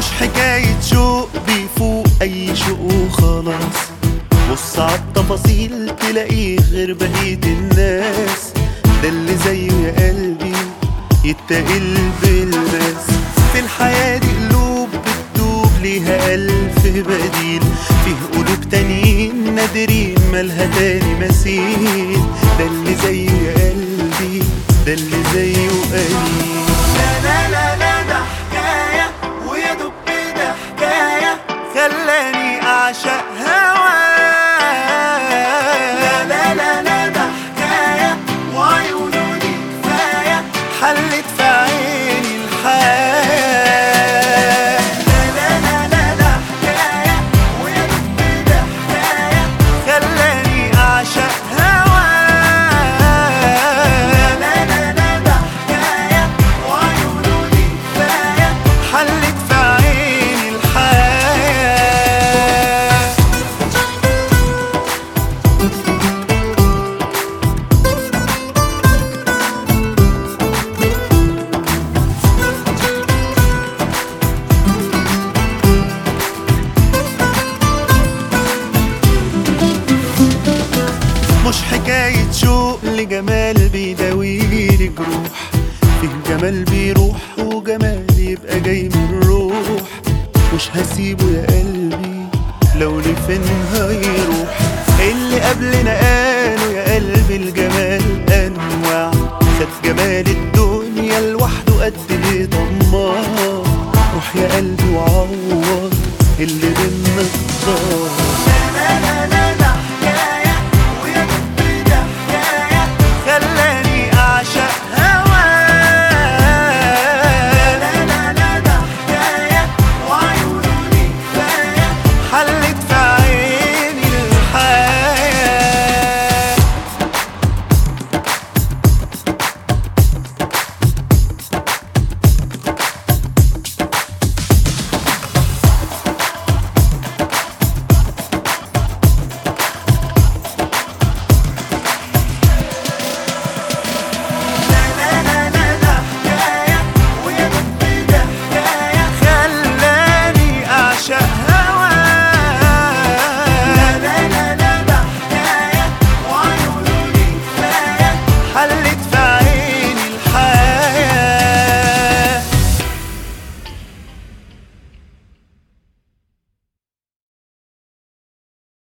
مش حكاية شوق بيفوق أي شوق وخلاص بص عالتفاصيل تلاقيه غير بقية الناس ده اللي زيه يا قلبي يتقل بالناس في الحياة دي قلوب بتدوب ليها ألف بديل فيه قلوب تانيين نادرين مالها تاني مثيل ده اللي زيه يا قلبي ده اللي زيه قليل لا لا لا لا ده حكاية ويا دب ده حكاية خلاني أعشق هواه لا لا لا لا ده حكاية وعيونه دي كفاية حلت في عيني الحياة لا لا لا لا ده حكاية ويا دب ده حكاية خلاني أعشق هواه لا لا لا ده حكاية وعيونه دي كفاية حلت في عيني الحياة مش حكاية شوق لجمال بيداويلي جروح فيه جمال بيروح وجمال يبقى جاي من روح مش هسيبه يا قلبي لو لفين هيروح اللي قبلنا قالوا يا قلبي الجمال انواع خد جمال الدنيا لوحده قد ايه طماع روح يا قلبي وعوض اللي بينا الضاع